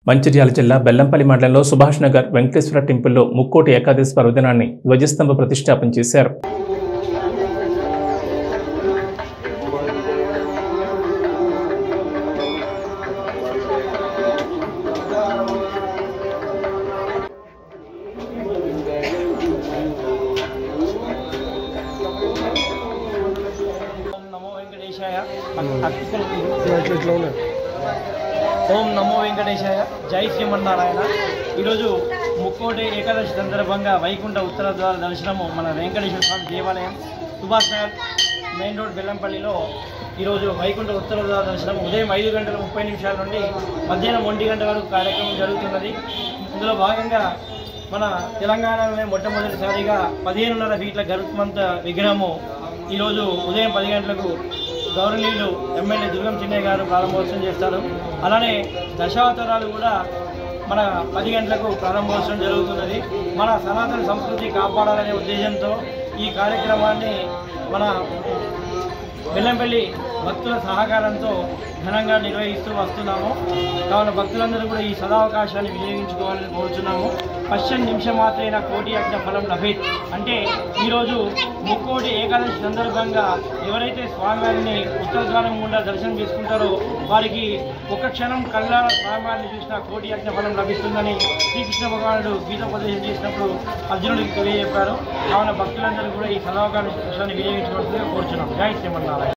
మంచిర్యాల జిల్లా బెల్లంపల్లి మండలంలో సుభాష్ నగర్ వెంకటేశ్వర టెంపుల్లో ముక్కోటి ఏకాదశి పర్వదినాన్ని ధ్వజస్తంభ ప్రతిష్టాపన చేశారు ఓం నమో వెంకటేశాయ ఓం నమో వెంకటేశాయ జై శ్రీమన్నారాయణ ఈరోజు ముక్కోటి ఏకాదశి సందర్భంగా వైకుంఠ ఉత్తర ద్వార దర్శనము మన వెంకటేశ్వర స్వామి దేవాలయం సుభాష్ నగర్ మెయిన్ రోడ్ బెల్లంపల్లిలో ఈరోజు వైకుంఠ ఉత్తర ద్వార దర్శనం ఉదయం ఐదు గంటల ముప్పై నిమిషాల నుండి మధ్యాహ్నం ఒంటి గంట వరకు కార్యక్రమం జరుగుతున్నది ఇందులో భాగంగా మన తెలంగాణలోనే మొట్టమొదటిసారిగా పదిహేనున్నర ఫీట్ల గరుత్మంత విగ్రహము ఈరోజు ఉదయం పది గంటలకు గౌరవనీయులు ఎమ్మెల్యే దుర్గం చిన్నయ్య గారు ప్రారంభోత్సవం చేస్తారు అలానే దశావతారాలు కూడా మన పది గంటలకు ప్రారంభోత్సవం జరుగుతున్నది మన సనాతన సంస్కృతి కాపాడాలనే ఉద్దేశంతో ఈ కార్యక్రమాన్ని మన బెల్లంపల్లి భక్తుల సహకారంతో ఘనంగా నిర్వహిస్తూ వస్తున్నాము కావున భక్తులందరూ కూడా ఈ సదావకాశాన్ని వినియోగించుకోవాలని కోరుచున్నాము పశ్చిమ నిమిషమాత్రైన కోటి యజ్ఞ ఫలం లభిత్ అంటే ఈరోజు ముక్కోటి ఏకాదశి సందర్భంగా ఎవరైతే స్వామివారిని ఉత్తర ద్వారం గుండా దర్శనం చేసుకుంటారో వారికి ఒక క్షణం కళ్ళార స్వామివారిని చూసిన కోటి యజ్ఞ ఫలం లభిస్తుందని శ్రీకృష్ణ భగవానుడు గీతోపదేశం చేసినప్పుడు అర్జునుడికి తెలియజెప్పారు కావున భక్తులందరూ కూడా ఈ సదావకాశాన్ని వినియోగించవలసిందిగా కోరుచున్నాం జై శ్రీమన్నారాయణ